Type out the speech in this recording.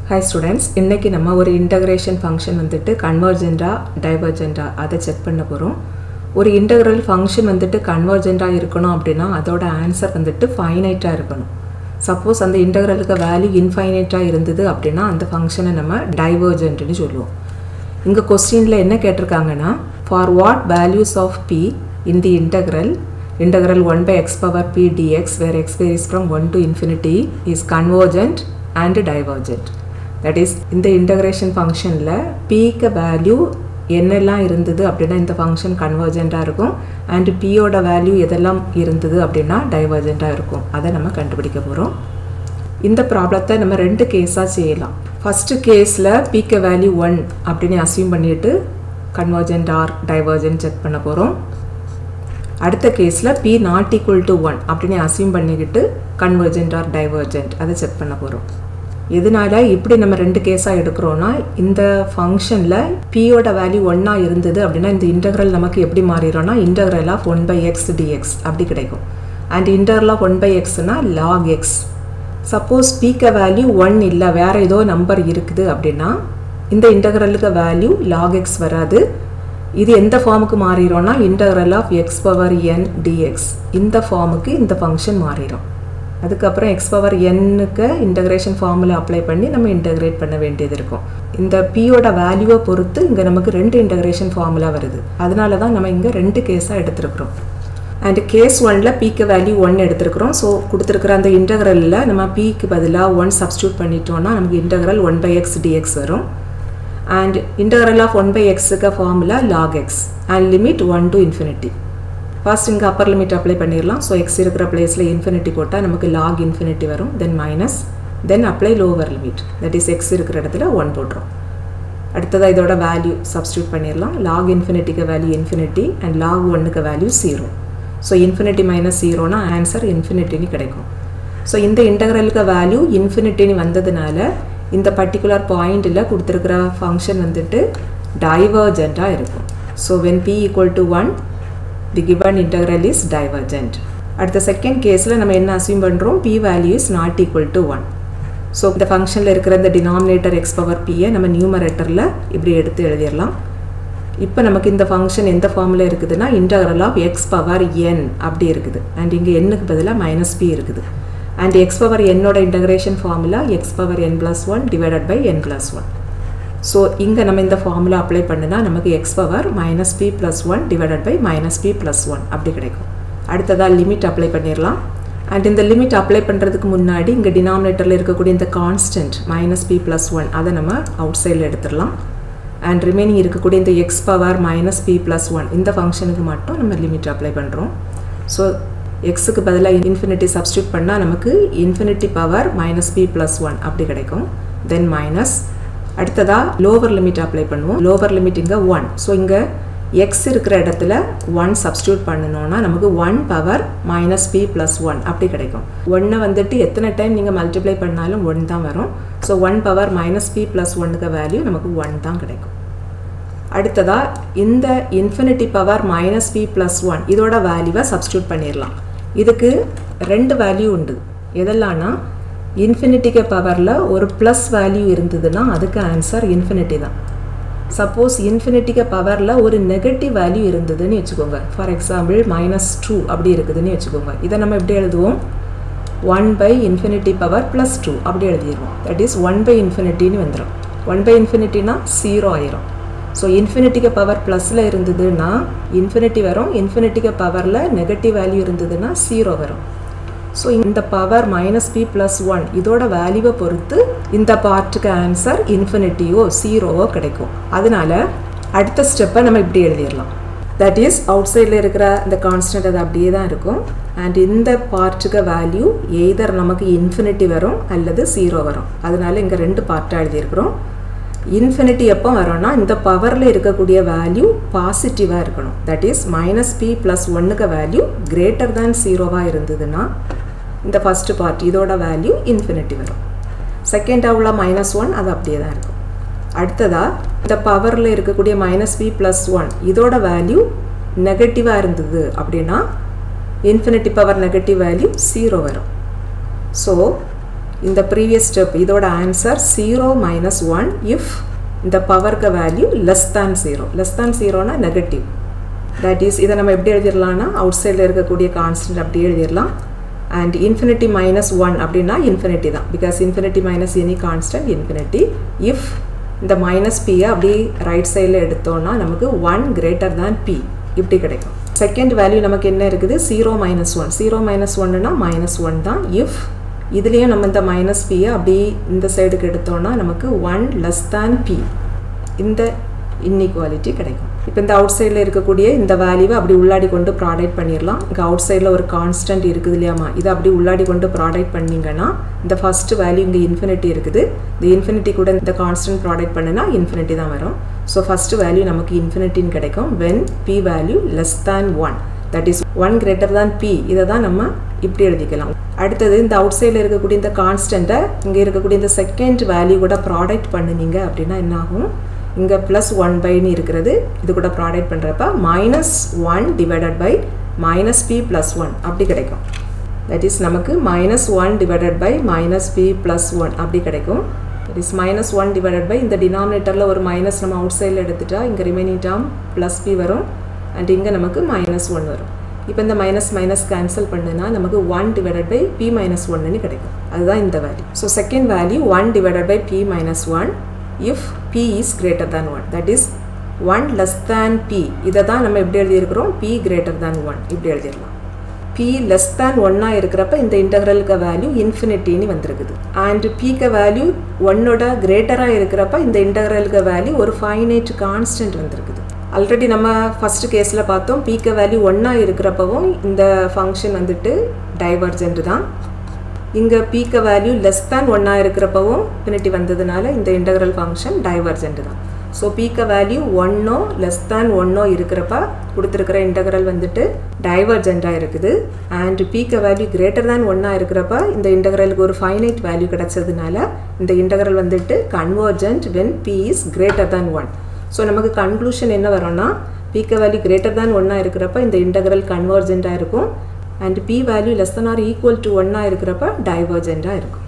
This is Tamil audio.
ஹாய் ஸ்டூடெண்ட்ஸ் இன்றைக்கி நம்ம ஒரு இன்டகிரேஷன் ஃபங்க்ஷன் வந்துட்டு கன்வர்ஜென்டா டைவர்ஜென்டா அதை செக் பண்ண போகிறோம் ஒரு இன்டகிரல் ஃபங்க்ஷன் வந்துட்டு கன்வர்ஜென்டாக இருக்கணும் அப்படின்னா அதோட ஆன்சர் வந்துட்டு ஃபைனைட்டாக இருக்கணும் சப்போஸ் அந்த இன்டகிரலுக்கு வேல்யூ இன்ஃபைனைட்டாக இருந்தது அப்படின்னா அந்த ஃபங்க்ஷனை நம்ம டைவர்ஜென்ட்னு சொல்லுவோம் இங்கே கொஸ்டினில் என்ன கேட்டிருக்காங்கன்னா for what values of p in the integral integral 1 by x power p dx where x varies from 1 to infinity is convergent and divergent that is இந்த integration functionல pக்கு வேல்யூ என்னெல்லாம் இருந்தது அப்படின்னா இந்த ஃபங்க்ஷன் கன்வர்ஜெண்ட்டாக இருக்கும் அண்ட் பியோட வேல்யூ எதெல்லாம் இருந்தது அப்படின்னா டைவர்ஜெண்ட்டாக இருக்கும் அதை நம்ம கண்டுபிடிக்க போகிறோம் இந்த ப்ராப்ளத்தை நம்ம ரெண்டு கேஸாக செய்யலாம் ஃபஸ்ட்டு கேஸில் பிக்க வேல்யூ ஒன் அப்படின்னு அசியூம் பண்ணிட்டு கன்வர்ஜென்ட் ஆர் டைவர்ஜென்ட் செக் பண்ண போகிறோம் அடுத்த கேஸில் p not equal to one அப்படின்னு அசியூம் பண்ணிக்கிட்டு கன்வர்ஜென்ட் ஆர் டைவர்ஜென்ட் அதை செக் பண்ண போகிறோம் எதனால இப்படி நம்ம ரெண்டு கேஸாக எடுக்கிறோன்னா இந்த ஃபங்க்ஷனில் பியோட வேல்யூ ஒன்றா இருந்தது அப்படின்னா இந்த இன்டகிரல் நமக்கு எப்படி மாறிடும்னா integral of one by x dx அப்படி கிடைக்கும் and integral of one by எக்ஸ்னா லாக் எக்ஸ் சப்போஸ் பிக்க வேல்யூ ஒன் இல்லை வேறு ஏதோ நம்பர் இருக்குது அப்படின்னா இந்த இன்டகிரலுக்கு வேல்யூ லாக் எக்ஸ் வராது இது எந்த ஃபார்முக்கு மாறிடும்னா integral of x power n dx இந்த ஃபார்முக்கு இந்த ஃபங்க்ஷன் மாறிடும் அதுக்கப்புறம் எக்ஸ் பவர் எண்ணுக்கு இன்டகிரேஷன் ஃபார்முலா அப்ளை பண்ணி நம்ம இன்டகிரேட் பண்ண வேண்டியது இருக்கும் இந்த பியோட வேல்யூவை பொறுத்து இங்கே நமக்கு ரெண்டு இன்டகிரேஷன் ஃபார்முலா வருது அதனால தான் நம்ம இங்கே ரெண்டு கேஸாக எடுத்துருக்குறோம் அண்ட் கேஸ் ஒனில் பிக்கு வேல்யூ ஒன் எடுத்துருக்குறோம் ஸோ கொடுத்துருக்குற அந்த இன்டகிரலில் நம்ம பிக்கு பதிலாக ஒன் சப்ஸ்டியூட் பண்ணிட்டோம்னா நமக்கு integral one by x dx வரும் and integral of 1 by x க்கு formula log x and limit 1 to infinity first இங்கே அப்பர் லிமிட் அப்ளை பண்ணிடலாம் ஸோ எக்ஸ் இருக்கிற பிளேஸில் இன்ஃபினிட்டி போட்டால் நமக்கு லாக் இன்ஃபினிட்டி வரும் then minus then apply lower limit that is x இருக்கிற இடத்துல ஒன் போட்டுரும் அடுத்ததாக இதோட வேல்யூ சப்ஸ்டியூட் பண்ணிடலாம் லாக் இன்ஃபினிட்டிக்கு வேல்யூ இன்ஃபினிட்டி அண்ட் லாக் ஒன்னுக்கு value zero so infinity minus ஜீரோனா ஆன்சர் இன்ஃபினிட்டின்னு கிடைக்கும் ஸோ இந்த இன்டகிரலுக்கு வேல்யூ இன்ஃபினிட்டின்னு வந்ததுனால இந்த பர்டிகுலர் பாயிண்டில் கொடுத்துருக்கிற ஃபங்க்ஷன் வந்துட்டு டைவர்ஜெண்ட்டாக இருக்கும் so when p equal to one the given integral is divergent அடுத்த செகண்ட் கேஸில் நம்ம என்ன அசியூம் பண்ணுறோம் p value is not equal to one so இந்த ஃபங்க்ஷனில் இருக்கிற இந்த டினாமினேட்டர் எக்ஸ் பவர் பியை நம்ம நியூமரேட்டரில் இப்படி எடுத்து எழுதிடலாம் இப்போ நமக்கு இந்த ஃபங்க்ஷன் எந்த ஃபார்மில் இருக்குதுன்னா integral of x power n அப்படி இருக்குது அண்ட் இங்கே எண்ணுக்கு பதிலாக மைனஸ் பி இருக்குது and x power n ஓட integration formula x power n plus 1 divided by n plus 1 so இங்கே நம்ம இந்த ஃபார்முலா அப்ளை பண்ணுனா நமக்கு x power minus p plus one divided by minus p plus one அப்படி கிடைக்கும் அடுத்ததாக லிமிட் அப்ளை பண்ணிடலாம் அண்ட் இந்த லிமிட் அப்ளை பண்ணுறதுக்கு முன்னாடி இங்கே டினாமினேட்டரில் இருக்கக்கூடிய இந்த constant minus p plus one அதை நம்ம அவுட் சைடில் எடுத்துடலாம் அண்ட் ரிமைனிங் இருக்கக்கூடிய இந்த x power minus p plus one இந்த ஃபங்க்ஷனுக்கு மட்டும் நம்ம லிமிட் அப்ளை பண்ணுறோம் ஸோ எக்ஸுக்கு பதிலாக இன்ஃபினிட்டி சப்ஸ்டியூட் பண்ணால் நமக்கு infinity power minus p plus one அப்படி கிடைக்கும் தென் மைனஸ் அடுத்ததாக லோவர் லிமிட் அப்ளை பண்ணுவோம் லோவர் லிமிட் இங்கே ஒன் ஸோ இங்கே எக்ஸ் இருக்கிற இடத்துல ஒன் சப்ஸ்டியூட் பண்ணணும்னா நமக்கு one power minus p plus one அப்படி கிடைக்கும் ஒன்னை வந்துட்டு எத்தனை டைம் நீங்கள் மல்டிப்ளை பண்ணாலும் ஒன் தான் வரும் so one power minus p plus ஒன்னுக்கு வேல்யூ நமக்கு ஒன் தான் கிடைக்கும் அடுத்ததாக இந்த infinity power minus p plus one இதோட வேல்யூவை சப்ஸ்டியூட் பண்ணிடலாம் இதுக்கு ரெண்டு வேல்யூ உண்டு எதெல்லாம்னா இன்ஃபினிட்டிக்கு பவரில் ஒரு ப்ளஸ் வேல்யூ இருந்ததுன்னா அதுக்கு ஆன்சர் இன்ஃபினிட்டி தான் சப்போஸ் இன்ஃபினிட்டிக்கு பவரில் ஒரு நெகட்டிவ் வேல்யூ இருந்ததுன்னு வச்சுக்கோங்க ஃபார் எக்ஸாம்பிள் மைனஸ் டூ அப்படி இருக்குதுன்னு வச்சுக்கோங்க இதை நம்ம எப்படி எழுதுவோம் one by infinity power plus two அப்படி எழுதிடுவோம் தட் இஸ் ஒன் பை இன்ஃபினிட்டின்னு வந்துடும் ஒன் பை இன்ஃபினிட்டினா ஜீரோ ஆயிரும் ஸோ இன்ஃபினிட்டிக்கு பவர் ப்ளஸில் இருந்ததுன்னா இன்ஃபினிட்டி வரும் இன்ஃபினிட்டிக்கு பவரில் நெகட்டிவ் வேல்யூ இருந்ததுன்னா ஜீரோ வரும் ஸோ இந்த power minus p plus one இதோட வேல்யூவை பொறுத்து இந்த பார்ட்டுக்கு ஆன்சர் இன்ஃபினிட்டியோ ஜீரோவோ கிடைக்கும் அதனால அடுத்த ஸ்டெப்பை நம்ம இப்படி எழுதிடலாம் தட் இஸ் அவுட் சைடில் இருக்கிற இந்த கான்ஸ்டன்ட் அது அப்படியே தான் இருக்கும் அண்ட் இந்த பார்ட்டுக்கு வேல்யூ எய்தர் நமக்கு இன்ஃபினிட்டி வரும் அல்லது ஜீரோ வரும் அதனால இங்கே ரெண்டு பார்ட்டாக எழுதியிருக்கிறோம் இன்ஃபினிட்டி எப்போ வரும்னா இந்த பவரில் இருக்கக்கூடிய வேல்யூ பாசிட்டிவாக இருக்கணும் that is minus p plus ஒன்னுக்கு வேல்யூ கிரேட்டர் தேன் ஜீரோவாக இருந்ததுன்னா இந்த ஃபஸ்ட்டு பார்ட் இதோட வேல்யூ இன்ஃபினிட்டி வரும் செகண்டாக உள்ள மைனஸ் ஒன் அது அப்படியே தான் இருக்கும் அடுத்ததாக இந்த பவரில் இருக்கக்கூடிய மைனஸ் பி ப்ளஸ் ஒன் இதோட வேல்யூ நெகட்டிவாக இருந்தது அப்படின்னா infinity power negative value zero வரும் ஸோ இந்த ப்ரீவியஸ் ஸ்டெப் இதோட answer zero minus one if இந்த பவருக்கு value less than zero less than ஜீரோனா நெகட்டிவ் தட் இஸ் இதை நம்ம எப்படி எழுதிடலாம்னா அவுட் சைடில் இருக்கக்கூடிய கான்ஸ்டன்ட் அப்படி எழுதிடலாம் அண்ட் இன்ஃபினிட்டி மைனஸ் ஒன் அப்படின்னா இன்ஃபினிட்டி தான் because infinity minus any constant infinity if இந்த மைனஸ் பியை அப்படி ரைட் சைடில் எடுத்தோம்னா நமக்கு ஒன் கிரேட்டர் தேன் பி இப்படி கிடைக்கும் செகண்ட் வேல்யூ நமக்கு என்ன இருக்குது zero minus one zero minus ஒன்னுனா மைனஸ் ஒன் தான் இஃப் இதுலேயும் நம்ம இந்த மைனஸ் பியை அப்படி இந்த சைடுக்கு எடுத்தோம்னா நமக்கு ஒன் லெஸ் தேன் பி இந்த இன்இக்வாலிட்டி கிடைக்கும் இப்போ இந்த அவுட் சைடில் இருக்கக்கூடிய இந்த வேல்யூவை அப்படி உள்ளாடி கொண்டு ப்ராடக்ட் பண்ணிடலாம் இங்கே அவுட் சைடில் ஒரு கான்ஸ்டன்ட் இருக்குது இல்லையாமா இதை அப்படி உள்ளாடி கொண்டு ப்ராடக்ட் பண்ணிங்கன்னா இந்த ஃபஸ்ட் வேல்யூ இங்கே இன்ஃபினிட்டி இருக்குது இந்த இன்ஃபினிட்டி கூட இந்த கான்ஸ்டன்ட் ப்ராடக்ட் பண்ணுனா இன்ஃபினிட்டி தான் வரும் ஸோ ஃபஸ்ட் வேல்யூ நமக்கு இன்ஃபினிட்டின்னு கிடைக்கும் when p value less than one that is one greater than p இதை தான் நம்ம இப்படி எழுதிக்கலாம் அடுத்தது இந்த அவுட் சைடில் இருக்கக்கூடிய இந்த கான்ஸ்டண்ட்டை இங்கே இருக்கக்கூடிய இந்த செகண்ட் வேல்யூ கூட ப்ராடக்ட் பண்ணுனீங்க அப்படின்னா என்ன ஆகும் இங்கே ப்ளஸ் ஒன் பைன்னு இருக்கிறது இது கூட ப்ராடக்ட் பண்ணுறப்ப minus one divided by minus p plus one அப்படி கிடைக்கும் தட் இஸ் நமக்கு minus one divided by minus p plus one அப்படி கிடைக்கும் that is minus one divided by இந்த டினாமினேட்டரில் ஒரு மைனஸ் நம்ம அவுட் சைடில் எடுத்துட்டா இங்கே ரிமைனிங் டேர்ம் ப்ளஸ் பி வரும் அண்ட் இங்கே நமக்கு மைனஸ் ஒன் வரும் இப்போ இந்த மைனஸ் மைனஸ் கேன்சல் பண்ணுனா நமக்கு one divided by p minus ஒன்னு கிடைக்கும் அதுதான் இந்த value so second value one divided by p minus one if p is greater than one that is one less than p இதை தான் நம்ம எப்படி எழுதியிருக்கிறோம் பி கிரேட்டர் தேன் ஒன் இப்படி எழுதிடலாம் பி லெஸ் தேன் ஒன்னாக இருக்கிறப்ப இந்த இன்டகிரலுக்கு வேல்யூ இன்ஃபினிட்டின்னு வந்திருக்குது அண்ட் பிக்கு வேல்யூ ஒன்னோட கிரேட்டராக இருக்கிறப்ப இந்த இன்டகிரலுக்கு வேல்யூ ஒரு ஃபைனைட் கான்ஸ்டன்ட் வந்திருக்குது ஆல்ரெடி நம்ம ஃபஸ்ட் கேஸில் பார்த்தோம் பிக்க வேல்யூ ஒன்றா இருக்கிறப்பவும் இந்த ஃபங்க்ஷன் வந்துட்டு டைவர்ஜென்ட் தான் இங்கே பீக்க வேல்யூ லெஸ் தேன் ஒன்றா இருக்கிறப்பவும் இன்ஃபினிட்டி வந்ததுனால இந்த இன்டகிரல் ஃபங்க்ஷன் டைவர்ஜென்ட் தான் ஸோ பீக்க வேல்யூ ஒன்னோ லெஸ் தேன் ஒன்னோ இருக்கிறப்ப கொடுத்துருக்கிற இன்டகிரல் வந்துட்டு டைவர்ஜென்ட்டாக இருக்குது அண்ட் பீக்க வேல்யூ கிரேட்டர் தேன் ஒன்றா இருக்கிறப்ப இந்த இன்டகிரலுக்கு ஒரு ஃபைனைட் வேல்யூ கிடச்சதுனால இந்த இன்டகிரல் வந்துட்டு convergent when p is greater than one so நமக்கு கன்க்ளூஷன் என்ன வரும்னா பீக்க வேல்யூ கிரேட்டர் தேன் ஒன்றா இருக்கிறப்ப இந்த இன்டகிரல் கன்வர்ஜென்ட்டாக இருக்கும் and p value less than or equal to ஒன்னாக இருக்கிறப்ப டைவர்ஜென்ட்டாக இருக்கும்